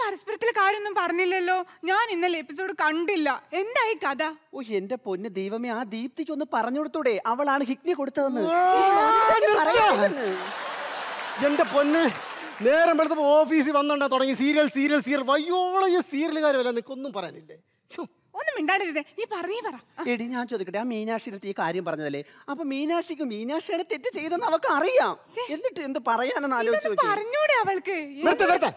പരസ്പരത്തിലെ കാര്യമൊന്നും പറഞ്ഞില്ലല്ലോ ഞാൻ ഇന്നലെ എപ്പിസോഡ് കണ്ടില്ല എന്തായി കഥ ഓ എന്റെ പൊന്ന് ദൈവമേ ആ ദീപ്തിക്ക് ഒന്ന് പറഞ്ഞു കൊടുത്തൂടെ അവളാണ് ഹിഗ്നി കൊടുത്തതെന്ന് എന്റെ പൊന്ന് നേരം വെളുത്തപ്പോ ഓഫീസിൽ വന്നോണ്ടാ തുടങ്ങി സീരിയൽ സീരിയൽ സീരിയൽ വയ്യോളം ഈ സീരിയലുകാർ വല്ല നിനക്കൊന്നും പറയാനില്ലേ ഛു. ഒന്നും മിണ്ടാണ്ടിരുതേ നീ പറഞ്ഞേ പറ ആ, എടി ഞാൻ ചോദിക്കട്ടെ ആ മീനാക്ഷിയുടെ ഈ കാര്യം പറഞ്ഞതല്ലേ അപ്പൊ മീനാക്ഷിക്ക് മീനാക്ഷിയുടെ തെറ്റ് ചെയ്തെന്ന് അവൾക്ക് അറിയാം എന്നിട്ട് എന്ത് പറയാനെന്ന് ആലോചിച്ച് ഇതൊന്ന് നോക്കി പറഞ്ഞൂടെ അവൾക്ക് നിർത്ത് നിർത്ത്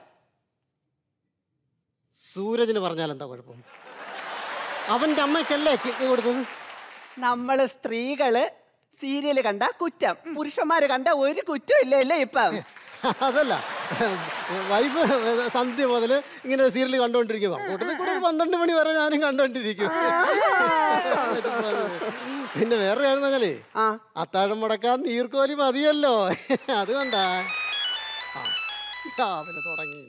സൂരജിന് പറഞ്ഞാൽ എന്താ കുഴപ്പം അവന്റെ അമ്മയ്ക്കല്ലേ കിഡ്നി കൊടുത്തത് നമ്മള് സ്ത്രീകള് സീരിയല് കണ്ട കുറ്റം പുരുഷന്മാര് കണ്ട ഒരു കുറ്റം ഇല്ല അല്ലേ ഇപ്പം അതല്ല വൈഫ് സന്ധ്യ മുതൽ ഇങ്ങനെ സീരിയൽ കണ്ടോണ്ടിരിക്കുക കൂട്ടത്തിൽ കൂടെ ഒരു പന്ത്രണ്ട് മണി വരെ ഞാനും കണ്ടോണ്ടിരിക്കും പിന്നെ വേറെ കാര്യം പറഞ്ഞാലേ ആ. അത്താഴം മുടക്കാൻ നീർക്കോലി മതിയല്ലോ അതുകൊണ്ടാ ആ, രാവിലെ തുടങ്ങി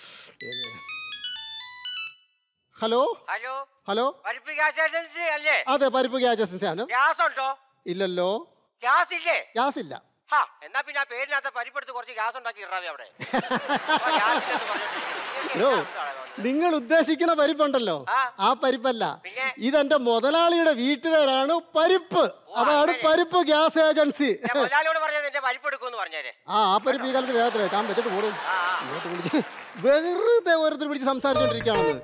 hello hello hello Parippu gas agency അല്ലേ അതെ പരിപ്പ് ഗ്യാസ് ഏജൻസിയാണോ ഗ്യാസ് ഉണ്ടോ ഇല്ലല്ലോ ഗ്യാസ് ഇല്ലേ ഗ്യാസ് ഇല്ല ഹാ എന്നാ പിന്നെ ആ പേരിനകത്ത് പരിപ്പെടുത്ത് കുറച്ച് ഗ്യാസ് ഉണ്ടാക്കി ഇറാവേ അവിടെ അപ്പൊ ഗ്യാസ് ഇല്ലെന്ന് പറഞ്ഞോണ്ടിരിക്കുന്നു. ഹലോ ഇതൊക്കെ എന്താണ് തോന്നുന്നത്? നിങ്ങൾ ഉദ്ദേശിക്കുന്ന പരിപ്പുണ്ടല്ലോ ആ. ആ പരിപ്പല്ല പിന്നെ? ഇതെന്റെ മുതലാളിയുടെ വീട്ടുപേരാണ് പരിപ്പ് അതാണ് അങ്ങനെ. പരിപ്പ് ഗ്യാസ് ഏജൻസി ഞാൻ മുതലാളിയോട് പറഞ്ഞത് എന്റെ പരിപ്പ് എടുക്കുമെന്ന് പറഞ്ഞേരെ ആ ആ പരിപ്പ് ഈ കാലത്ത് വേഗത്തില്ല താൻ വെച്ചിട്ട് പോടും ആ, ആ. ഇങ്ങോട്ട് വിളിച്ച് വെറുതെ ഓരോരുത്തർ പിടിച്ച് സംസാരിച്ചോണ്ടിരിക്കുകയാണെന്ന്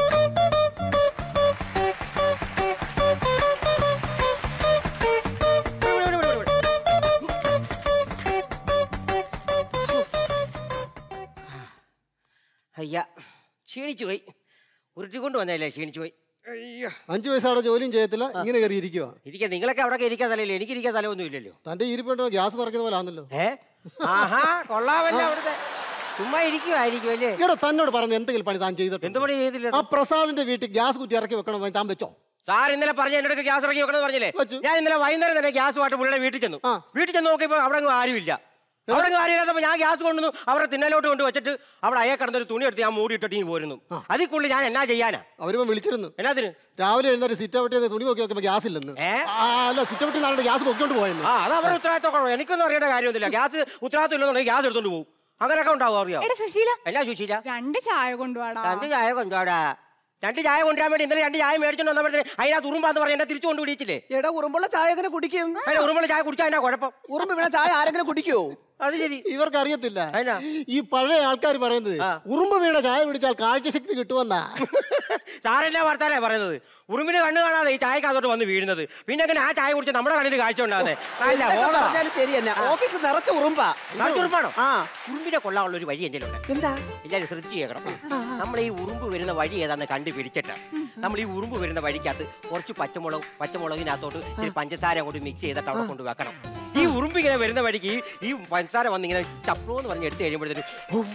അയ്യ ക്ഷീണിച്ചു പോയി ഉരുട്ടിക്കൊണ്ട് വന്നല്ലേ ക്ഷീണിച്ചു പോയി അയ്യോ അഞ്ചു വയസ്സാടെ ജോലിയും ചെയ്യത്തില്ല ഇങ്ങനെ കയറി ഇരിക്കുക ഇരിക്കാൻ നിങ്ങളൊക്കെ അവിടെ ഇരിക്കാൻ സ്ഥലമില്ല എനിക്ക് ഇരിക്കാൻ സ്ഥലമൊന്നും ഇല്ലല്ലോ തന്റെ ഇരിപ്പുണ്ടോ ഗ്യാസ് നിറയ്ക്കുന്ന പോലെ ആണല്ലോ ഏ ആഹാ കൊള്ളാമല്ലോ അവിടുത്തെ ചുമ്മാ ഇരിക്കുവായിരിക്കും അല്ലേ എടോ തന്നോട് പറഞ്ഞു എന്തെങ്കിലും പണി താൻ ചെയ്തിട്ട് എന്ത് പണി ചെയ്തില്ല ആ പ്രസാദിന്റെ വീട്ടിൽ ഗ്യാസ് കുറ്റി ഇറക്കി വെക്കണം താൻ വെച്ചോ സാർ ഇന്നലെ പറഞ്ഞ എന്നോട് ഗ്യാസ് ഇറക്കി വെക്കണം പറഞ്ഞില്ലേ വെച്ചു. ഞാൻ ഇന്നലെ വൈകുന്നേരം തന്നെ ഗ്യാസുമായിട്ട് പുള്ളിയുടെ വീട്ടിൽ ചെന്നു ആ. വീട്ടിൽ ചെന്ന് നോക്കിയപ്പോൾ അവിടെ ഒന്നും ആരുമില്ല അവിടെ ഒന്നും ആരും ഇല്ലാത്തപ്പോൾ ഞാൻ ഗ്യാസ് കൊണ്ടുവന്നു അവരെ തിന്നലോട്ട് കൊണ്ട് വെച്ചിട്ട് അവിടെ അയ്യ കിടന്നൊരു തുണി എടുത്ത് ഞാൻ മൂടി ഇട്ടിട്ട് ഇങ്ങ് പോരുന്നു അതിൽ കൂടുതൽ ഞാൻ എന്നാ ചെയ്യാനാ അവരിപ്പം വിളിച്ചിരുന്നു എന്നാത്തിന് രാവിലെ എഴുന്നേറ്റ് സിറ്റ് ഔട്ട് ചെയ്ത് തുണി നോക്കി നോക്കുമ്പോൾ ഗ്യാസ് ഇല്ലെന്ന് ഏ? ആ, അല്ല സിറ്റ് ഔട്ടിൽ നിന്നാണ് ഗ്യാസ് പൊക്കിക്കൊണ്ട് പോയെന്ന് ആ അത് അവരുടെ ഉത്തരവാദിത്തം എനിക്കൊന്നും അറിയേണ്ട കാര്യമൊന്നുമില്ല ഗ്യാസ് ഉത്തരവാദിത്തം ഇല്ലെന്നുണ്ടെങ്കിൽ ഗ്യാസ് എടുത്തോണ്ട് പോകും അങ്ങനെയൊക്കെ ഉണ്ടാവും അറിയാം എടാ സുശീല എന്നാ സുശീല രണ്ട് ചായ കൊണ്ടുപോടാ രണ്ട് ചായ കൊണ്ടുവാടാ രണ്ട് ചായ കൊണ്ടുവരാൻ വേണ്ടി ഇന്നലെ രണ്ട് ചായ മേടിച്ചോണ്ട് വന്നപ്പോഴത്തേന് അതിനകത്ത് ഉറുമ്പാന്ന് പറഞ്ഞ് എന്നെ തിരിച്ചു കൊണ്ട് വിളിച്ചില്ലേ എടാ ഉറുമ്പുള്ള ചായ എങ്ങനെ കുടിക്കും അതിന് ഉറുമ്പുള്ള ചായ കുടിച്ചാൽ എന്നാ കുഴപ്പം ഉറുമ്പ് വീണ ചായ ആരെങ്കിലും കുടിക്കുവോ അത് ശരി ഇവർക്ക് അറിയത്തില്ല അതിനാ? ഈ പഴയ ആൾക്കാർ പറയുന്നത് ആ. ഉറുമ്പ് വീണ ചായ പിടിച്ചാൽ കാഴ്ചശക്തി കിട്ടുമെന്നാ സാറെന്നാ വർത്താനേ പറയുന്നത് ഉറുമ്പിന് കണ്ണ് കാണാതെ ഈ ചായക്കകത്തോട്ട് വന്ന് വീഴുന്നത് പിന്നെ എങ്ങനെ ആ ചായ കുടിച്ച് നമ്മുടെ കണ്ണിന് കാഴ്ച ഉണ്ടാകുന്നത് അല്ല ഇതൊക്കെ ഓവറാ. പറഞ്ഞാലും ശരി തന്നെ ഓഫീസ് നിറച്ച ഉറുമ്പാ നിറച്ച് ഉറുമ്പാണോ ആ ഉറുമ്പിനെ കൊള്ളാനുള്ള ഒരു വഴി എൻ്റെ ഉണ്ട് എന്താ എല്ലാവരും ശ്രദ്ധിച്ച് കേൾക്കണം നമ്മൾ ഈ ഉറുമ്പ് വരുന്ന വഴി ഏതാന്ന് കണ്ടുപിടിച്ചിട്ട് നമ്മൾ ഈ ഉറുമ്പ് വരുന്ന വഴിക്കകത്ത് കുറച്ച് പച്ചമുളക് പച്ചമുളകിനകത്തോട്ട് ഇച്ചിരി പഞ്ചസാര അങ്ങോട്ട് മിക്സ് ചെയ്തിട്ട് അവിടെ കൊണ്ട് വെക്കണം ഈ ഉറുമ്പ് ഇങ്ങനെ വരുന്ന വഴിക്ക് ഈ- ഈ പഞ്ചസാര വന്ന് ഇങ്ങനെ ചപ്ലോ എന്ന് പറഞ്ഞ് എടുത്ത് കഴിയുമ്പോഴത്തേക്ക്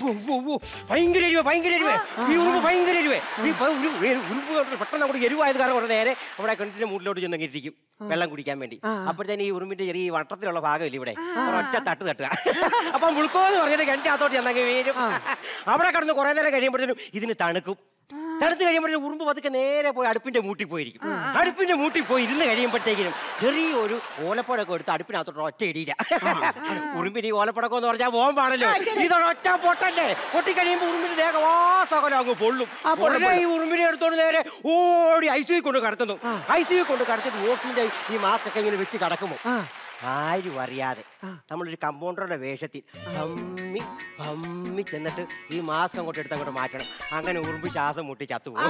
ഭയങ്കര എരിവ് ഭയങ്കര എരിവ് ഈ ഉറുമ്പ് ഭയങ്കര എരിവ് ഈ പ- ഒരു ഒരു ഉറുമ്പ് കണ്ടിട്ട് പെട്ടെന്ന് അങ്ങോട്ട് എരിവായത് കാരണം കൊണ്ട് നേരെ അവിടെ കിണറ്റിന്റെ മൂട്ടിലോട്ട് ചെന്ന് ഇരിക്കും വെള്ളം കുടിക്കാൻ വേണ്ടി അപ്പോഴത്തേന് ഈ ഉറുമ്പിന്റെ ചെറിയ ഈ വട്ടത്തിലുള്ള ഭാഗമില്ല ഇവിടെ ഒറ്റ തട്ട് തട്ടുക അപ്പം മുൾക്കോ എന്ന് പറഞ്ഞിട്ട് കിണറ്റിനകത്തോട്ട് ചെന്നെങ്കിൽ വീരും അവിടെ കിടന്ന് കുറെ നേരം കഴിയുമ്പോഴത്തേനും ഇതിന് തണുക്കും തണുത്ത് കഴിയുമ്പോഴത്തേക്കും ഉറുമ്പ് പതുക്കെ നേരെ പോയി അടുപ്പിന്റെ മൂട്ടി പോയിരിക്കും അടുപ്പിന്റെ മൂട്ടി പോയി ഇരുന്ന് കഴിയുമ്പോഴത്തേക്കിനും ചെറിയൊരു ഓലപ്പടക്കം എടുത്ത് അടുപ്പിനകത്തോട്ട് ഒറ്റ ഇടിയില്ല ഉറുമ്പിന് ഈ ഓലപ്പടക്കം എന്ന് പറഞ്ഞാൽ ബോംബാണല്ലോ ഇതൊരൊറ്റ പൊട്ടല്ലേ പൊട്ടി കഴിയുമ്പോൾ ഉറുമ്പിന് ദേഹവാസകലം അങ്ങ് പൊള്ളും ഉടനെ ഈ ഉറുമ്പിനെ എടുത്തോണ്ട് നേരെ ഓടി ഐ സി കൊണ്ട് കടത്തുന്നു ഐ സി കൊണ്ട് കടത്തിട്ട് ഓക്സിജന്റെ ഈ മാസ്ക് ഒക്കെ ഇങ്ങനെ വെച്ച് കടക്കുമോ ആരും അറിയാതെ നമ്മളൊരു കമ്പൗണ്ടറുടെ വേഷത്തിൽ പമ്മി പമ്മി ചെന്നിട്ട് ഈ മാസ്ക് അങ്ങോട്ട് എടുത്ത് അങ്ങോട്ട് മാറ്റണം അങ്ങനെ ഉറുമ്പ് ശ്വാസം മുട്ടി ചത്തുപോകും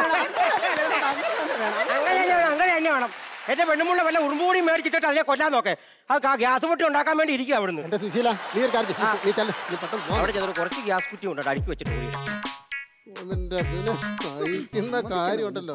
അങ്ങനെ തന്നെ വേണം, അങ്ങനെ തന്നെ വേണം എന്റെ പെണ്ണുമുള്ള വല്ല ഉറുമ്പ് കൂടി മേടിച്ചിട്ട് അതിനെ കൊല്ലാൻ നോക്കെ അത് ആ ഗ്യാസ് പൊട്ടി ഉണ്ടാക്കാൻ വേണ്ടി ഇരിക്കുക അവിടുന്ന് എന്റെ സുശീല നീ ഒരു കാര്യം ചെയ്യ്. നീ ചെല്ല നീ പെട്ടെന്ന് പോ. അവിടെ ചെന്നിട്ട് കുറച്ച് ഗ്യാസ് കുറ്റി കൊണ്ടോ അടുക്കി വെച്ചിട്ട് പോയി അവന്റെ പിന്നെ സഹിക്കുന്ന കാര്യമുണ്ടല്ലോ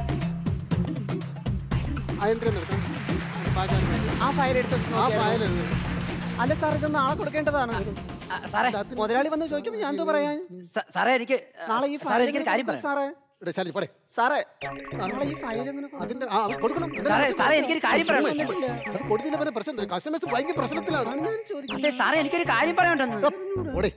അതിന്റെ ഒന്ന് എടുക്കാം. പാചകം വേണ്ട. ആ ഫയൽ എടുത്ത് വെച്ച് ആ നോക്കിയായിരുന്നോ? ഫയൽ എടുക്ക്. അല്ല സാർ ഇത് നാളെ കൊടുക്കേണ്ടതാണ് ആ, സാറേ മുതലാളി വന്ന് ചോദിക്കുമ്പോ ഞാൻ എന്തോ പറയാൻ സ- സാറേ എനിക്ക് നാളെ ഈ സാറേ എനിക്കൊരു കാര്യം ഫയൽ പറയാം സാറേ ഇവിടെ ശാലി പോടെ സാറേ നാളെ ഈ ഫയൽ എങ്ങനെ കൊടുക്കും? അതിന്റെ ആ, അത് കൊടുക്കണം സാറേ സാറേ എനിക്കൊരു കാര്യം പറയാം അത് കൊടുത്തില്ല പിന്നെ പ്രശ്നം കസ്റ്റമേഴ്സ് ഭയങ്കര പ്രശ്നത്തിലാണ് ഞാൻ ചോദിക്കും അതെ സാറേ എനിക്കൊരു കാര്യം പറയാനുണ്ടെന്ന് ഓടെ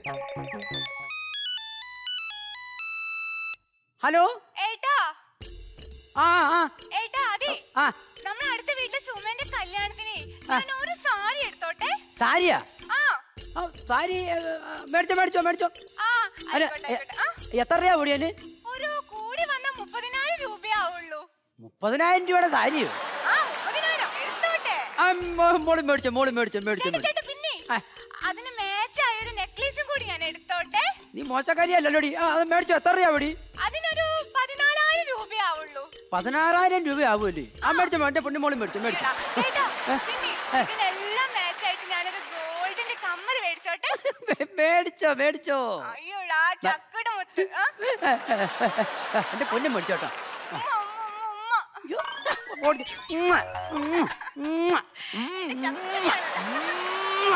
ഹലോ ഏട്ടാ ആ ആ ഏട്ടാ അതെ ആ നമ്മുടെ അടുത്ത വീട്ടിലെ സുമന്റെ കല്യാണത്തിന് ഞാൻ ഒരു സാരി എടുത്തോട്ടെ സാരിയാ ആ ആ, സാരി ഏ, മേടിച്ചോ മേടിച്ചോ മേടിച്ചോ ആ അല്ല ആയിക്കോട്ടെ, ഏ, ആയിക്കോട്ടെ. ആ, എത്ര രൂപ ഓടിയാല് ഒരു കൂടി വന്ന മുപ്പതിനായിരം രൂപയാവുള്ളൂ മുപ്പതിനായിരം രൂപയുടെ സാരിയോ ആ മുപ്പതിനായിരം എടുത്തോട്ടെ ആ, മോ- മോള് മേടിച്ചോ മോള് മേടിച്ചോ മേടിച്ചോ ചേട്ടാ, മേടിച്ചോ ചേട്ടാ, പിന്നെ അതിന് മാച്ചായ ഒരു നെക്ലേസും കൂടി ഞാൻ എടുത്തോട്ടെ നീ മോശക്കാരിയല്ലോടി ആ അത് മേടിച്ചോ എത്ര രൂപ ഓടി അതിനൊരു പതിനാലായിരം രൂപയാവുള്ളൂ പതിനാറായിരം രൂപ ആവുമല്ലേ ആ മേടിച്ചോ എന്റെ പൊന്നു മോള് മേടിച്ചോ മേടിച്ചോ ചേട്ടാ പിന്നെ ഇതിനെല്ലാം മാച്ചായിട്ട് ഞാനൊരു ഗോൾഡിന്റെ കമ്മൽ മേടിച്ചോട്ടെ മേ- മേടിച്ചോ മേടിച്ചോ അയ്യോടാ ചക്കട മുത്ത് ആ? എന്റെ പൊന്നു മേടിച്ചോട്ടോ ഉമ്മ, ഉമ്മ, ഉമ്മ, ഉമ്മ. അയ്യോ, ഓടി. ഉമ്മ, ഉമ്മ, ഉമ്മ, എന്റെ ചക്കരയാണല്ലോ.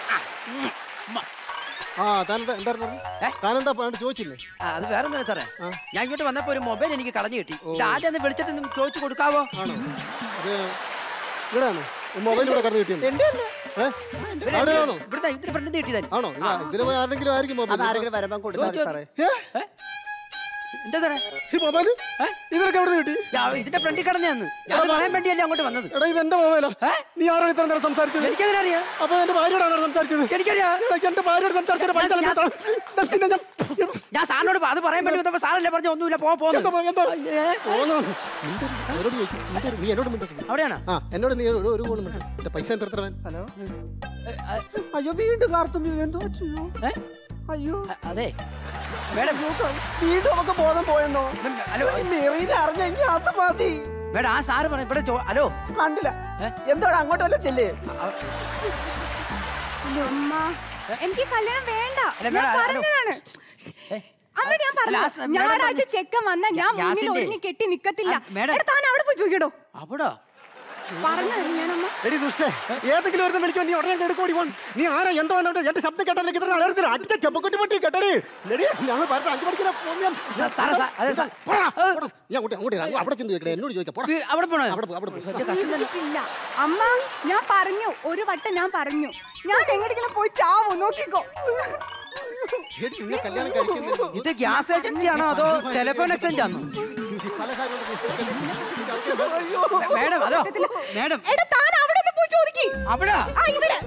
ആ താനെന്താ എന്തായിരുന്നു ഏ? താനെന്താ പറഞ്ഞിട്ട് ചോദിച്ചില്ലേ ആ, അത് വേറെ എന്താ സാറേ ഞാൻ ഇങ്ങോട്ട് വന്നപ്പോ ഒരു മൊബൈൽ എനിക്ക് കളഞ്ഞു കിട്ടി ഇത് ആദ്യം ഒന്ന് വിളിച്ചിട്ട് ഒന്ന് ചോദിച്ചു കൊടുക്കാവോ ആണോ ഇത് ഇവിടെയാണോ മൊബൈൽ ഇവിടെ കടന്നു കിട്ടിയത് ഏഹ് അവിടെയാണോ ഇവിടുത്തെ ഇതിന്റെ ഫ്രണ്ടിൽ കിട്ടിയതായി ആണോ ഇല്ല, ഇതിന് പോയി ആരെങ്കിലും ആയിരിക്കും മൊബൈൽ അതാരെങ്കിലും വരുമ്പം കൊടുത്താൽ മതി സാറേ ഏ? എന്താ സാറേ ഈ മൊബൈൽ ഇതിനൊക്കെ എവിടെ കിട്ടി ഞാൻ ഇതിന്റെ ഫ്രണ്ടിൽ കിടന്നു ഞാൻ പറയാൻ വേണ്ടിയല്ലേ അങ്ങോട്ട് വന്നത് എടാ ഇത് എന്റെ മൊബൈലാ ഏ? നീ ആരോട് ഇത്ര നേരം സംസാരിച്ചത് എനിക്കങ്ങനെ അറിയാം അപ്പൊ എന്റെ ഭാര്യയോടാണോ സംസാരിച്ചത് എനിക്കറിയാം എടാ, എന്റെ ഭാര്യയോട് സംസാരിച്ചത് പൈസ ഞാൻ- തരാൻ എടാ, പിന്നെ ഞാൻ ഞാൻ സാറിനോട് അത് പറയാൻ വേണ്ടി വന്നപ്പോ സാറല്ലേ പറഞ്ഞു ഒന്നുമില്ല പോ പോന്ന് എന്താ എന്താ അയ്യേ. പോന്നോ? മിണ്ടരുത്. അവരോട് ചോദിക്കും. മിണ്ടരുത്. നീ എന്നോട് മിണ്ടരുത്. അവിടെയാണോ ആ എന്നോട് നീ ഒരു ഒരു കോളും മിണ്ടരുത്. എന്റെ പൈസ എത്ര എത്ര വേണം? ഹലോ അയ്യോ വീണ്ടും കാർത്തുമ്പി എന്തോ ചെയ്യൂ ഏ? അയ്യോ അ- അതെ മേഡം വീണ്ടും നമുക്ക് ബോധം പോയെന്നോ ഹലോ മെറീനെ അറിഞ്ഞ ഇനി അത് മതി മേഡം ആ സാറ് പറഞ്ഞു ഇവിടെ ചോ- ഹലോ കണ്ടില്ല ഏ? എന്തോടാ അങ്ങോട്ട് വല്ല ചെല്ലേ എന്റെ ഉമ്മ എനിക്ക് കല്യാണം വേണ്ട അല്ല, ഞാൻ വേണ്ട, ഹലോ. പറഞ്ഞതാണ് ഏ? അമ്മ ഞാൻ അല്ല, ആ പറഞ്ഞു സ- മേഡം ഞായറാഴ്ച പറഞ്ഞു. ചെക്കൻ വന്ന ഞാൻ മുന്നിൽ യാസിന്റെ- ഒഴിഞ്ഞ് കെട്ടി നിക്കത്തില്ല ആ, മേഡം. എടാ, താൻ അവിടെ പോയി ചോദിക്കടോ അവിടോ പറഞ്ഞു ഞാനമ്മ എടി ദുഷ്ടേ ഏതെങ്കിലും ഒരുത്തൻ വിളിക്കുമോ നീ ഉടനെ എടുക്കോടി പോൺ നീ ആരാ എന്തോ വന്നോട്ടെ എന്റെ ശബ്ദം കേട്ടാൽ എനിക്ക് ഇത്ര അലർത്തി അടിച്ച ചെപ്പക്കുട്ടി പൊട്ടി കേട്ടടി എടി ഞങ്ങൾ പറഞ്ഞ അഞ്ചു മണിക്കൂർ സാ- സാറേ, സാ- അതെ, സാ- നീ അങ്ങോട്ട് അങ്ങോട്ട് ഇറങ്ങ്. അവിടെ ചെന്ന് ചോദിക്കണേ എന്നോട് ചോദിക്കാം പോടാ. ഈ അവിടെ പോണോ അവിടെ പോ, അവിടെ പോ. വലിയ കഷ്ടം തന്നെ ഇല്ല അമ്മ ഞാൻ പറഞ്ഞു ഒരു വട്ടം ഞാൻ പറഞ്ഞു ഞാൻ എങ്ങോട്ടെങ്കിലും പോയി ചാവോ നോക്കിക്കോ എടി, നിന്നെ കല്യാണം കഴിക്കുന്നില്ല. ഇത് ഗ്യാസ് ഏജൻസി ആണോ അതോ ടെലിഫോൺ എക്സ്ചേഞ്ച് ആണോ പല കാര്യങ്ങളും മേഡം അതോ മേഡം എടാ താൻ അവിടെ ഒന്ന് പോയി ചോദിക്ക് അവിടെ ആ ഇവിടെ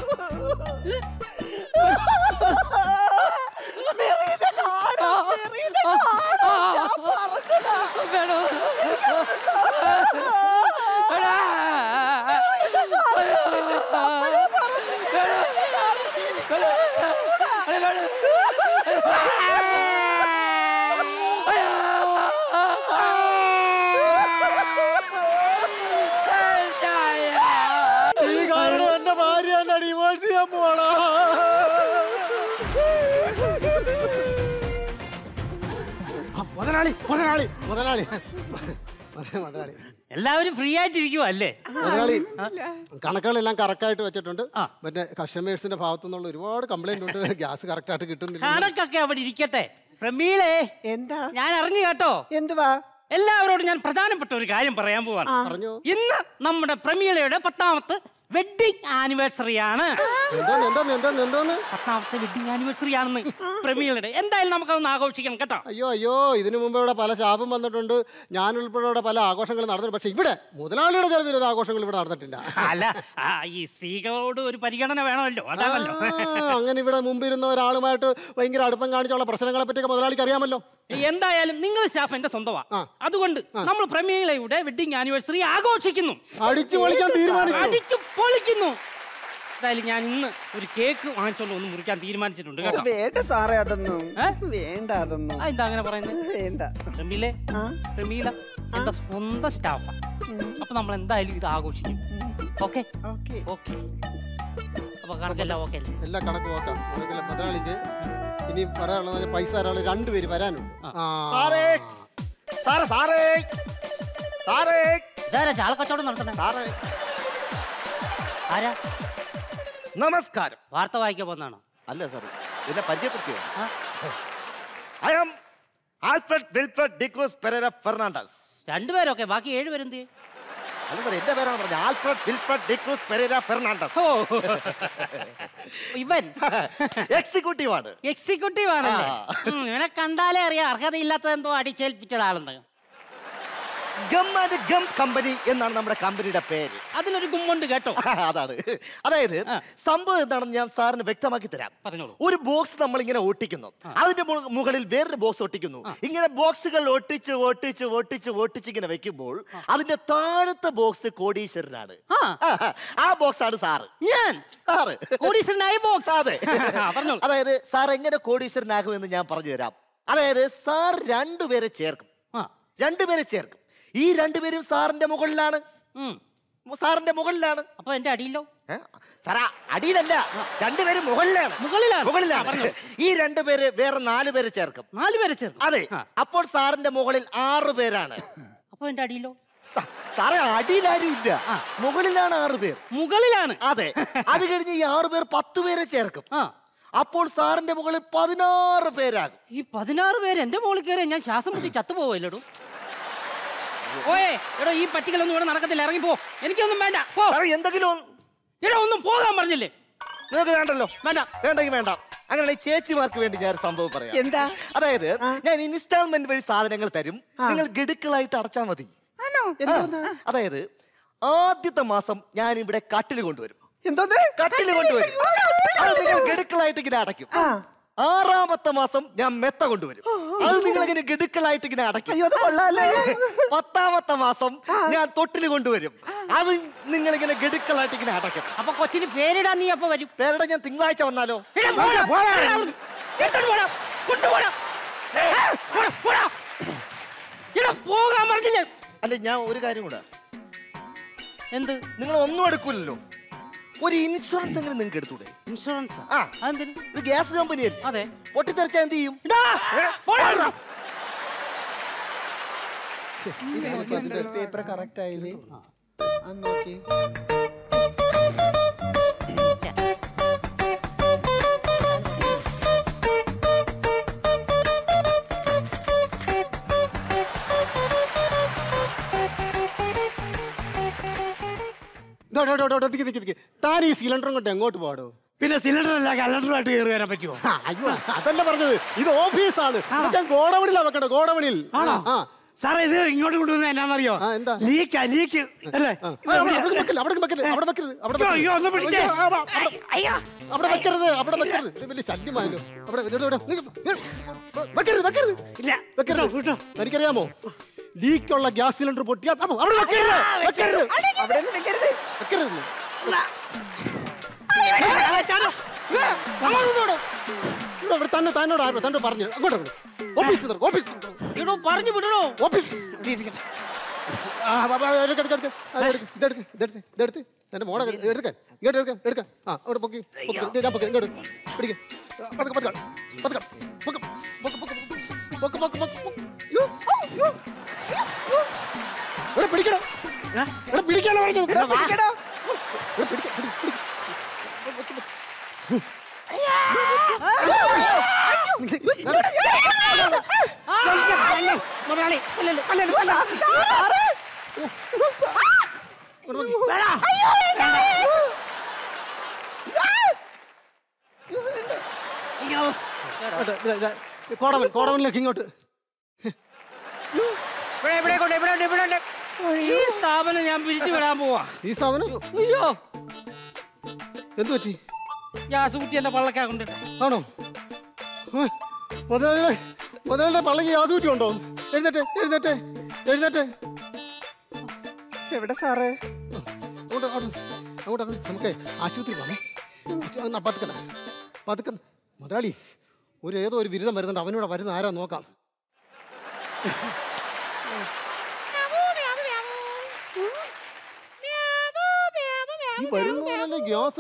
ഈ കാരണം എന്റെ ഭാര്യ എന്നെ ഡിവോഴ്സ് ചെയ്യാൻ പോണോ മുതലാളി മുതലാളി മുതലാളി അതെ, മുതലാളി എല്ലാവരും ഫ്രീ ആയിട്ടിരിക്കുവോ അല്ലേ മുതലാളി കണക്കുകളെല്ലാം കറക്റ്റായിട്ട് വെച്ചിട്ടുണ്ട് മറ്റേ കസ്റ്റമേഴ്സിന്റെ ഭാഗത്തു നിന്നുള്ള ഒരുപാട് കംപ്ലൈന്റ് ഉണ്ട് ഗ്യാസ് കറക്റ്റ് ആയിട്ട് കിട്ടുന്നില്ല കണക്കൊക്കെ അവിടെ ഇരിക്കട്ടെ പ്രമീളേ എന്താ ഞാൻ അറിഞ്ഞു കേട്ടോ എന്തുവാ എല്ലാവരോടും ഞാൻ പ്രധാനപ്പെട്ട ഒരു കാര്യം പറയാൻ പോവാണ് പറഞ്ഞോ ഇന്ന് നമ്മുടെ പ്രമീളയുടെ പത്താമത്തെ വെഡിങ് ആനിവേഴ്സറി ആണ് എന്തോന്ന് എന്തോന്ന് എന്തോന്ന് എന്തോന്ന് പത്താമത്തെ വെഡിങ് ആനിവേഴ്സറി ആണെന്ന് പ്രമീളയുടെ എന്തായാലും നമുക്കതൊന്ന് ആഘോഷിക്കണം കേട്ടോ അയ്യോ അയ്യോ ഇതിനു മുമ്പ് ഇവിടെ പല ശാപം വന്നിട്ടുണ്ട് ഞാൻ ഉൾപ്പെടെ ഇവിടെ പല ആഘോഷങ്ങളും നടന്നിട്ടുണ്ട് പക്ഷെ ഇവിടെ മുതലാളിയുടെ ചെലവിൽ ഒരു ആഘോഷങ്ങൾ ഇവിടെ നടന്നിട്ടില്ല അല്ല ആ, ഈ സ്ത്രീകളോട് ഒരു പരിഗണന വേണമല്ലോ അതാണല്ലോ ആ, അങ്ങനെ ഇവിടെ മുമ്പിരുന്ന ഒരാളുമായിട്ട് ഭയങ്കര അടുപ്പം കാണിച്ചുള്ള പ്രശ്നങ്ങളെ പറ്റിയൊക്കെ മുതലാളിക്ക് അറിയാമല്ലോ എന്തായാലും നിങ്ങൾ സ്റ്റാഫ് എന്റെ സ്വന്തമാ ആ. അതുകൊണ്ട് നമ്മൾ പ്രമീളയുടെ വെഡിങ് ആനിവേഴ്സറി ആഘോഷിക്കുന്നു അടിച്ചു പൊളിക്കാൻ തീരുമാനിച്ചു അടിച്ചു പൊളിക്കുന്നു എന്തായാലും ഞാൻ ഇന്ന് ഒരു കേക്ക് വാങ്ങിച്ചോണ്ട് ഒന്ന് മുറിക്കാൻ തീരുമാനിച്ചിട്ടുണ്ട് കേട്ടോ വേണ്ട സാറേ അതൊന്നും ഏ? വേണ്ട അതൊന്നും ആ, എന്താ അങ്ങനെ പറയുന്നത് വേണ്ട പ്രമീലെ പ്രമീല എന്റെ സ്വന്തം സ്റ്റാഫാ അപ്പൊ നമ്മൾ എന്തായാലും ഇത് ആഘോഷിക്കും ഓക്കെ ഓക്കെ ഓക്കെ അപ്പൊ കണക്കെല്ലാം ഓക്കെ അല്ലേ എല്ലാ കണക്കും നോക്കാം നമുക്കില്ല മുതലാളിക്ക് ഇനി പറയാനുള്ളത് പൈസ തരാനുള്ള രണ്ടുപേര് വരാനുണ്ട് ആ. സാറേ സാറേ സാറേ സാറേ ഇതാരാ ചാളക്കച്ചവടം നടത്തണേ സാറേ ആരാ നമസ്കാരം വാർത്ത വായിക്കാൻ പോന്നാണോ അല്ല സാർ എന്നെ പരിചയപ്പെടുത്തിയോ ആ? I am Alfred Wilfred D'Cruz Pereira Fernandes രണ്ടുപേരൊക്കെ ബാക്കി ഏഴുപേരെന്ത് ചെയ്യും? അല്ല സാർ എന്റെ പേരാണ് പറഞ്ഞത് Alfred Wilfred D'Cruz Pereira Fernandes ഓ ഇവൻ എക്സിക്യൂട്ടീവ് ആണ് എക്സിക്യൂട്ടീവ് ആണല്ലേ ഉം, ഇവനെ കണ്ടാലേ അറിയാം അർഹതയില്ലാത്തത് എന്തോ അടിച്ചേൽപ്പിച്ചതാണെന്ന് ഗം ആൻഡ് ഗം കമ്പനി എന്നാണ് നമ്മുടെ കമ്പനിയുടെ പേര് അതിലൊരു ഗുമ്മുണ്ട് കേട്ടോ അതാണ് അതായത് ആ. സംഭവം എന്താണെന്ന് ഞാൻ സാറിന് വ്യക്തമാക്കി തരാം പറഞ്ഞോളൂ. ഒരു ബോക്സ് നമ്മൾ ഇങ്ങനെ ഒട്ടിക്കുന്നു അതിന്റെ മു- മുകളിൽ വേറൊരു ബോക്സ് ഒട്ടിക്കുന്നു ഇങ്ങനെ ബോക്സുകൾ ഒട്ടിച്ച് ഒട്ടിച്ച് ഒട്ടിച്ച് ഒട്ടിച്ച് ഇങ്ങനെ വെക്കുമ്പോൾ അതിന്റെ താഴത്തെ ബോക്സ് കോടീശ്വരനാണ് ആ. ആ, ആ ബോക്സ് ആണ് സാറ് ഞാൻ സാറ് കോടീശ്വരനായ ബോക്സ് അതെ ആ, പറഞ്ഞോളൂ അതായത് സാർ എങ്ങനെ കോടീശ്വരനാകുമെന്ന് ഞാൻ പറഞ്ഞു തരാം അതായത് സാർ രണ്ടുപേരെ ചേർക്കും ആ രണ്ടുപേരെ ചേർക്കും ഈ രണ്ടുപേരും സാറിന്റെ മുകളിലാണ് ഉം. സാറിന്റെ മുകളിലാണ് അപ്പൊ എന്റെ അടിയിലോ ഏ? സാറാ അടിയിലല്ല രണ്ടുപേരും മുകളിലാണ് മുകളിലാണ്. ആ, മുകളിലാണ് പറഞ്ഞോ. ഈ രണ്ടുപേര് വേറെ നാല് പേര് ചേർക്കും നാല് പേരെ ചേർന്നു അതെ ആ. അപ്പോൾ സാറിന്റെ മുകളിൽ ആറ് പേരാണ് അപ്പൊ എന്റെ അടിയിലോ സ- സാറേ അടിയിലാരും ഇല്ല ആ. മുകളിലാണ് ആറ് പേർ മുകളിലാണ് അതെ അത് കഴിഞ്ഞ് ഈ ആറ് പേർ പത്ത് പേരെ ചേർക്കും ആ അപ്പോൾ സാറിന്റെ മുകളിൽ പതിനാറ് പേരാകും ഈ പതിനാറ് പേര് എന്റെ മുകളിൽ കയറി ഞാൻ ശ്വാസം മുട്ടി ചത്തുപോവല്ലോടു ഓയേ എടോ ഈ പട്ടികളൊന്നും ഇവിടെ നടക്കത്തില്ല ഇറങ്ങിപ്പോ എനിക്കൊന്നും വേണ്ട പോ സാറേ എന്തെങ്കിലും ഒന്ന് എടോ ഒന്നും പോകാൻ പറഞ്ഞില്ലേ നിങ്ങൾക്ക് വേണ്ടല്ലോ വേണ്ട വേണ്ടെങ്കിൽ വേണ്ട അങ്ങനെ ചേച്ചിമാർക്ക് വേണ്ടി ഞാൻ ഒരു സംഭവം പറയാം എന്താ? അതായത് ഞാൻ ഇൻസ്റ്റാൾമെന്റ് വഴി സാധനങ്ങൾ തരും നിങ്ങൾ ഗഡുക്കളായിട്ട് അടച്ചാൽ മതി ആണോ ആ, അതായത് ആദ്യത്തെ മാസം ഞാൻ ഇവിടെ കട്ടിൽ കൊണ്ടുവരും എന്തോന്ന് കട്ടിൽ കൊണ്ടുവരും അത് നിങ്ങൾ ഗഡുക്കളായിട്ട് ഇങ്ങനെ അടയ്ക്കും ആറാമത്തെ മാസം ഞാൻ മെത്ത കൊണ്ടുവരും അത് നിങ്ങൾ ഇങ്ങനെ ഗഡുക്കളായിട്ട് ഇങ്ങനെ അടയ്ക്കും അയ്യോ അത് കൊള്ളാല്ലേ പത്താമത്തെ മാസം ഞാൻ തൊട്ടിൽ കൊണ്ടുവരും അത് നിങ്ങൾ ഇങ്ങനെ ഗഡുക്കളായിട്ട് ഇങ്ങനെ അടയ്ക്കും അപ്പൊ കൊച്ചിന് പേരിടാൻ നീ അപ്പൊ വരും പേരുടെ ഞാൻ തിങ്കളാഴ്ച വന്നാലോ എടാ, പോടാ, പോടാ, അവിടുന്ന്. എടുത്തോണ്ട് പോടാ, കൊണ്ടുപോടാ. ഏ, പോടാ, പോടാ. എടാ, പോകാൻ പറഞ്ഞില്ലേ അല്ല ഞാൻ ഒരു കാര്യം കൂടെ എന്ത് നിങ്ങൾ ഒന്നും എടുക്കൂലല്ലോ ഒരു ഇൻഷുറൻസ് എങ്കിലും നിങ്ങൾക്ക് എടുത്തൂടെ ഇൻഷുറൻസ് ആ. അതെന്തിന് ഇത് ഗ്യാസ് കമ്പനിയല്ലേ അതെ പൊട്ടിത്തെറിച്ചാൽ എന്ത് ചെയ്യും എടാ, പോടാ. പേപ്പർ കറക്റ്റ് ആയില്ലേ ആ, നോക്കി ഡോ, ഡോ, ഡോ, ഡോ, ഡോ, നിക്ക്, നിക്ക്, നിക്ക്. താൻ ഈ സിലിണ്ടറും കൊണ്ട് എങ്ങോട്ട് പോടോ പിന്നെ സിലിണ്ടർ അല്ല കലണ്ടറുമായിട്ട് കയറി വരാൻ പറ്റുമോ ആ, അയ്യോ അതല്ല പറഞ്ഞത് ഇത് ഓഫീസാണ് ഞാൻ ഗോഡവണിലാ വെക്കണ്ട ഗോഡവണിൽ ആണോ ആ സാറേ ഇത് ഇങ്ങോട്ട് കൊണ്ടുവന്ന എന്നാന്നറിയോ ആ, എന്താ? ലീക്കാ ലീക്ക് അല്ലേ ആ, അവിടെ അവിടെ വെക്കല്ല, അവിടെ വെക്കരുത്, അവിടെ വെക്കരുത്, അവിടെ അയ്യോ, അയ്യോ, ഒന്ന് വെക്കരുത്. പിടിച്ചേ. അയ്യോ, അവിടെ, അവിടെ, അവിടെ വെക്കരുത്, അവിടെ വെക്കരുത്. ഇത് വലിയ ശല്യമായല്ലോ. അവിടെ, ഇവിടെ, ഇവിടെ, നിക്ക്, നിക്ക്. വെക്കരുത്, വെക്കരുത്. ഇല്ല വെക്കരുത്. തനിക്കറിയാമോ ലീക്കുള്ള ഗ്യാസ് സിലിണ്ടർ പൊട്ടിയാൽ അപ്പൊ അവിടെ വെക്കരുത്, വെക്കരുത്. അവിടെ നിന്ന് വെക്കരുത് വെക്കരുത്. അങ്ങോട്ട് വിടോ. ഇവിടെ, ഇവിടെ തന്നെ തന്നോട് ആരോ തന്നോട് പറഞ്ഞു അങ്ങോട്ട് അങ്ങോട്ട്. ഓഫീസിൽ നിർത്ത്, ഓഫീസിൽ നിർത്ത്. എടോ പറഞ്ഞു വിടണോ ഓഫീസ് ആ, ബാ, ബാ, എടുക്ക്, എടുക്ക്, എടുക്ക്. അത് എടുക്ക്, ഇതെടുക്ക്, ഇതെടുത്ത്, ഇതെടുത്ത്. എന്റെ മോളെ എടുക്ക ഇങ്ങോട്ട് എടുക്ക എടുക്ക ആ അവിടെ പൊക്കി പൊക്കി. ദേ, ഞാൻ പൊക്കി ഇങ്ങോട്ട് പിടിക്ക് ആ, പതുക്കെ പതുക്കെ പതുക്കെ പൊക്ക്, പൊക്ക്, പൊക്ക്, പൊക്ക്, പൊക്ക്, പൊക്ക്, പൊക്ക്. യ്യോ, യ്യോ, യ്യോ. ഇവിടെ പിടിക്കണം ഇവിടെ പിടിക്കാനോ പറഞ്ഞത് ഇവിടെ പിടിക്കണോ ഇവിടെ പിടിക്ക പിടി പിടി പൊക്ക്, പൊക്ക്. മുതലാളി അല്ലല്ല അല്ലല്ല അല്ല. ഇങ്ങോട്ട്, ഇതാ, ഇതാ. കോടവൻ കോടവനിലേക്ക് ഇങ്ങോട്ട് ഇവിടെ ഇവിടെ കൊണ്ട് ഇവിടെ ഉണ്ട്, ഇവിടെ ഉണ്ട്. ഈ സ്ഥാപനം ഞാൻ പിരിച്ചു വിടാൻ പോവാ ഈ സാധനം അയ്യോ എന്ത് പറ്റി ഗ്യാസ് കുറ്റി എന്റെ പള്ളക്കാ കൊണ്ടിട്ട് ആണോ ആ, മുതലാളിയുടെ മുതലാളിയുടെ പള്ളക്ക് യാതൊരു ഉണ്ടോ എഴുന്നേറ്റ് എഴുന്നേറ്റ് എഴുന്നേറ്റ് എവിടെ സാറേ അങ്ങോട്ട് അങ്ങോട്ട് അങ്ങോട്ട് അങ്ങോട്ട് നമുക്ക് ആശുപത്രി പോണേ എന്നാ പതുക്കന പതുക്കൻ മുതലാളി ഒരു ഏതോ ഒരു ബിരുദം വരുന്നുണ്ട് അവനൂടെ വരുന്ന ആരാ നോക്കാം ഈ വരുന്നവനല്ലേ ഗ്യാസ്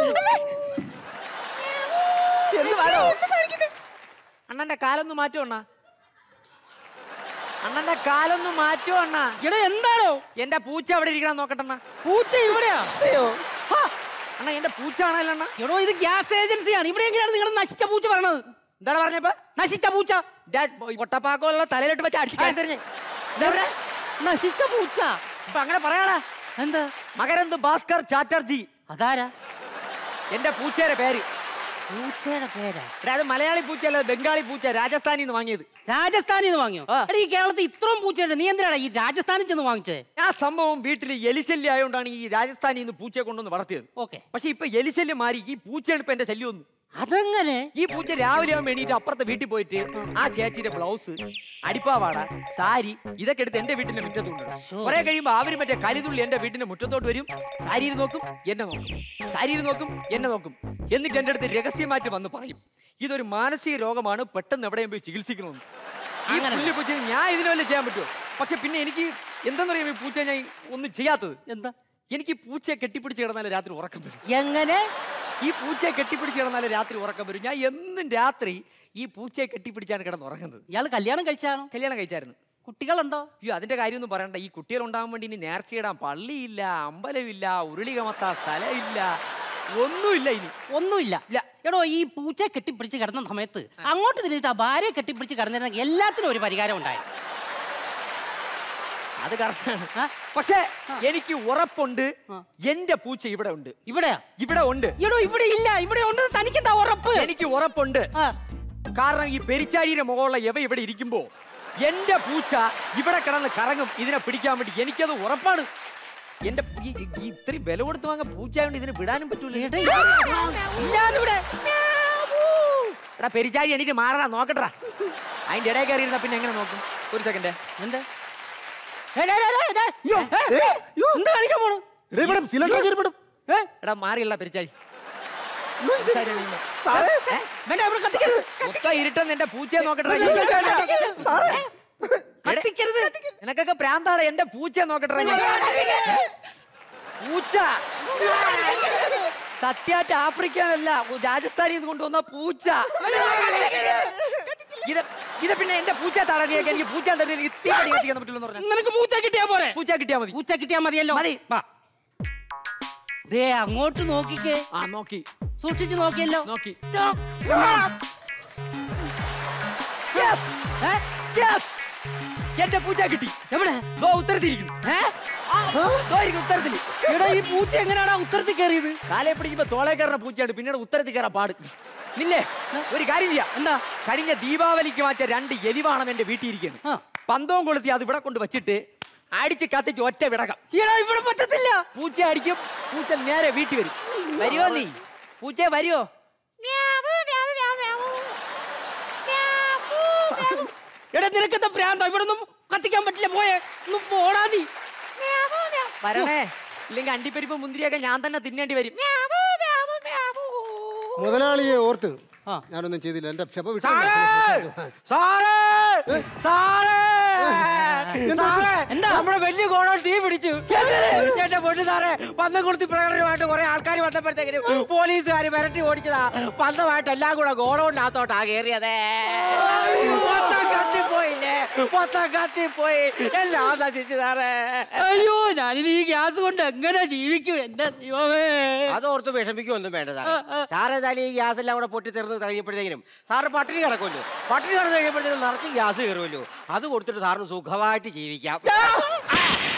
എന്ത് വേണോ അണ്ണന്റെ കാലൊന്ന് മാറ്റോ അണ്ണാ അണ്ണന്റെ കാലൊന്ന് മാറ്റോ അണ്ണാ എടാ എന്താണോ എന്റെ പൂച്ച അവിടെ ഇരിക്കണം നോക്കട്ടെ അണ്ണാ പൂച്ച ഇവിടെയാ ഹാ, അണ്ണാ എന്റെ പൂച്ച ആണല്ലോ അണ്ണാ എടോ ഇത് ഗ്യാസ് ഏജൻസിയാണ് ഇവിടെ എങ്ങനെയാണ് നിങ്ങളുടെ നശിച്ച പൂച്ച പറയണത് എന്താണ് പറഞ്ഞപ്പോ നശിച്ച പൂച്ച പൊട്ടപ്പാക്കോലുള്ള തലയിലിട്ട് വെച്ച് അടിക്കാൻ തിരിഞ്ഞ് നശിച്ച പൂച്ച ഇപ്പൊ അങ്ങനെ പറയാടാ എന്താ മകരന്ത് ഭാസ്കർ ചാറ്റർജി അതാരാ എന്റെ പൂച്ചയുടെ പേര് പൂച്ചയുടെ പേരാ എടാ, അത് മലയാളി പൂച്ചയല്ല ബംഗാളി പൂച്ച രാജസ്ഥാനിൽ നിന്ന് വാങ്ങിയത് രാജസ്ഥാനിൽ നിന്ന് വാങ്ങിയോ എടാ ഈ കേരളത്തിൽ ഇത്രയും പൂച്ചയുണ്ട് നീ എന്തിനാണ് ഈ രാജസ്ഥാനിൽ ചെന്ന് വാങ്ങിച്ചേ ആ സംഭവം വീട്ടിൽ എലിശല്യം ആയതുകൊണ്ടാണ് ഈ രാജസ്ഥാനിൽ നിന്ന് പൂച്ചയെ കൊണ്ടുവന്ന് വളർത്തിയത് ഓക്കെ പക്ഷെ ഇപ്പൊ എലിശല്യം മാറി ഈ പൂച്ചയാണ് ഇപ്പൊ എന്റെ ശല്യം ഒന്ന് അതെങ്ങനെ ഈ പൂച്ച രാവിലെ ആകുമ്പോൾ എണീറ്റ് അപ്പുറത്തെ വീട്ടിൽ പോയിട്ട് ആ ചേച്ചിയുടെ ബ്ലൗസ് അടിപ്പാവാട സാരി ഇതൊക്കെ എടുത്ത് എന്റെ വീട്ടിന്റെ മുറ്റത്തുണ്ട് കുറെ കഴിയുമ്പോൾ അവര് മറ്റേ കലിതുള്ളി എന്റെ വീട്ടിന്റെ മുറ്റത്തോട്ട് വരും സാരിയിൽ നോക്കും എന്നെ നോക്കും സാരിയിൽ നോക്കും എന്നെ നോക്കും എന്നിട്ട് എന്റെ അടുത്ത് രഹസ്യമായിട്ട് വന്ന് പറയും ഇതൊരു മാനസിക രോഗമാണ് പെട്ടെന്ന് എവിടെയും പോയി ചികിത്സിക്കണമെന്ന് ഈ പുല്ല് പൂച്ച ഞാൻ ഇതിനെ വല്ല ചെയ്യാൻ പറ്റുമോ പക്ഷെ പിന്നെ എനിക്ക് എന്താന്ന് പറയാ ഈ പൂച്ച ഞാൻ ഒന്നും ചെയ്യാത്തത് എന്താ എനിക്ക് ഈ പൂച്ചയെ കെട്ടിപ്പിടിച്ച് കിടന്നാലേ രാത്രി ഉറക്കം വരും എങ്ങനെ ഈ പൂച്ചയെ കെട്ടിപ്പിടിച്ച് കിടന്നാലേ രാത്രി ഉറക്കം വരും ഞാൻ എന്നും രാത്രി ഈ പൂച്ചയെ കെട്ടിപ്പിടിച്ചാണ് കിടന്ന് ഉറങ്ങുന്നത് ഇയാൾ കല്യാണം കഴിച്ചാണോ കല്യാണം കഴിച്ചായിരുന്നു കുട്ടികളുണ്ടോ അയ്യോ അതിന്റെ കാര്യമൊന്നും പറയണ്ട ഈ കുട്ടികൾ ഉണ്ടാകാൻ വേണ്ടി ഇനി നേർച്ചയിടാൻ പള്ളിയില്ല അമ്പലമില്ല ഉരുളി കമത്താൻ സ്ഥലമില്ല ഒന്നുമില്ല ഇനി ഒന്നുമില്ല ഇല്ല. എടോ ഈ പൂച്ചയെ കെട്ടിപ്പിടിച്ച് കിടന്ന സമയത്ത് അങ്ങോട്ട് തിരിഞ്ഞിട്ട് ആ ഭാര്യയെ കെട്ടിപ്പിടിച്ച് കിടന്നിരുന്ന എല്ലാത്തിനും ഒരു പരിഹാരം ഉണ്ടായി അത് കറക്റ്റാണ് ആ? പക്ഷേ എനിക്ക് ഉറപ്പുണ്ട് എന്റെ പൂച്ച ഇവിടെ ഉണ്ട് ഇവിടെയാ ഇവിടെ ഉണ്ട് എടോ ഇവിടെ ഇല്ല ഇവിടെ ഉണ്ടെന്ന് തനിക്കെന്താ ഉറപ്പ് എനിക്ക് ഉറപ്പുണ്ട് ആ, കാരണം ഈ പെരിച്ചാഴിയുടെ മുകളിലുള്ള എവ ഇവിടെ ഇരിക്കുമ്പോ എന്റെ പൂച്ച ഇവിടെ കിടന്ന് കറങ്ങും ഇതിനെ പിടിക്കാൻ വേണ്ടി എനിക്കത് ഉറപ്പാണ് എന്റെ ഈ- ഈ- ഈ ഇത്രയും വില കൊടുത്ത് വാങ്ങാൻ പൂച്ച ആയതുകൊണ്ട് ഇതിനെ വിടാനും പറ്റൂല എടാ, ഇല്ലാതിവിടെ എടാ പെരിച്ചാഴി എണീറ്റ് മാറടാ നോക്കട്ടാ അതിന്റെ ഇടയിൽ കയറി ഇരുന്നാ പിന്നെ എങ്ങനെ നോക്കും ഒരു സെക്കൻഡ് എന്താ എടാ, എടാ, എടാ, എടാ, ഏ, ഏ, എന്ത് കാണിക്കാൻ പോണു എടേ, ഇവിടെ സിലിണ്ടർ കയറിപ്പെടും ഏ, എടാ മാറിയുള്ള പെരിച്ചാഴി പെരിച്ചാഴി എണീറ്റ്. ഏ? വേണ്ട ഇവിടെ കത്തിക്കരുത് മൊത്തം ഇരുട്ടെന്ന് എന്റെ പൂച്ചയെ നോക്കട്ടെ കത്തിക്കരുത് നിനക്കൊക്കെ പ്രാന്താണ് എന്റെ പൂച്ചയെ നോക്കട്ടെ ഞാൻ പൂച്ച സത്യാറ്റ് ആഫ്രിക്കനല്ല രാജസ്ഥാനിൽ നിന്ന് കൊണ്ടുവന്ന പൂച്ച ഇത് ഇത് പിന്നെ എന്റെ പൂച്ച തടഞ്ഞേക്ക് എനിക്ക് പൂച്ച തടഞ്ഞ ഇത്തി പണി കത്തിക്കാൻ പറ്റില്ലെന്ന് പറഞ്ഞു നിനക്ക് പൂച്ച കിട്ടിയാ പോരെ പൂച്ച കിട്ടിയാ മതി പൂച്ച കിട്ടിയാ മതിയല്ലോ മതി. വാ. ദേ അങ്ങോട്ട് നോക്കിക്കേ ആ നോക്കി സൂക്ഷിച്ചു നോക്കിയല്ലോ നോക്കി Yes. ഏ? Yes! എന്റെ പൂച്ച കിട്ടി എവിടെ ദോ ഉത്തരത്തിരിക്കുന്നു ഏ? ദോ ഇരിക്കുന്നു ഉത്തരത്തിൽ എടാ ഈ പൂച്ച എങ്ങനെയാടാ ഉത്തരത്തിൽ കയറിയത് കാലെ പിടിക്കുമ്പോ തോളെ കയറുന്ന പൂച്ചയാണ് പിന്നീട് ഉത്തരത്തിൽ കയറാൻ പാട് നില്ലേ ഒരു കാര്യം ചെയ്യാം എന്താ കഴിഞ്ഞ ദീപാവലിക്ക് മാറ്റിയ രണ്ട് എലിവാണം എന്റെ വീട്ടിൽ ഇരിക്കുന്നു ആ. പന്തവും കൊളുത്തി അത് ഇവിടെ കൊണ്ട് വെച്ചിട്ട് അടിച്ച് കത്തിച്ച് ഒറ്റ വിടകം എടാ ഇവിടെ പറ്റത്തില്ല പൂച്ച അടിക്കും പൂച്ച നേരെ വീട്ടിൽ വരും വരുമോ നീ പൂച്ച വരുമോ എടാ നിനക്കെന്താ ഭ്രാന്തോ ഇവിടെ ഒന്നും കത്തിക്കാൻ പറ്റില്ല പോയേ ഒന്ന് പോടാ നീ വരണേ ഇല്ലെങ്കിൽ അണ്ടിപ്പരിപ്പ് മുന്തിരിയൊക്കെ ഞാൻ തന്നെ തിന്നേണ്ടി വരും മുതലാളിയെ ഓർത്ത് ആ. ഞാനൊന്നും ചെയ്തില്ല എന്റെ ക്ഷമ വിട്ടു സാറേ സാറേ സാറേ എന്താ? നമ്മുടെ വലിയ ഗോഡൗൺ തീ പിടിച്ചു എന്റെ പൊന്നു സാറേ പന്തം കൊടുത്തി പ്രകടനമായിട്ട് കുറെ ആൾക്കാർ വന്നപ്പോഴത്തേക്കിനും പോലീസുകാർ വിരട്ടി ഓടിച്ചതാ പന്തമായിട്ട് എല്ലാം കൂടെ ഗോഡൗണിനകത്തോട്ടാ കയറിയതേ മൊത്തം കത്തിപ്പോയില്ലേ മൊത്തം കത്തിപ്പോയി എല്ലാം നശിച്ചു സാറേ അയ്യോ ഞാനിനി ഈ ഗ്യാസ് കൊണ്ട് എങ്ങനെ ജീവിക്കും എന്റെ ദൈവമേ അതോർത്ത് വിഷമിക്കൊന്നും വേണ്ട സാറേ സാറേ ഏതായാലും ഈ ഗ്യാസ് എല്ലാം കൂടെ പൊട്ടിത്തെറിന്ന് കഴിയുമ്പോഴത്തേക്കിനും സാറ് പട്ടിണി കിടക്കുമല്ലോ പട്ടിണി കിടന്ന് കഴിയുമ്പോഴത്തേക്കും നിറച്ച് ഗ്യാസ് കയറുമല്ലോ അത് കൊടുത്തിട്ട് സാറിന് സുഖമായിട്ട് ജീവിക്കാം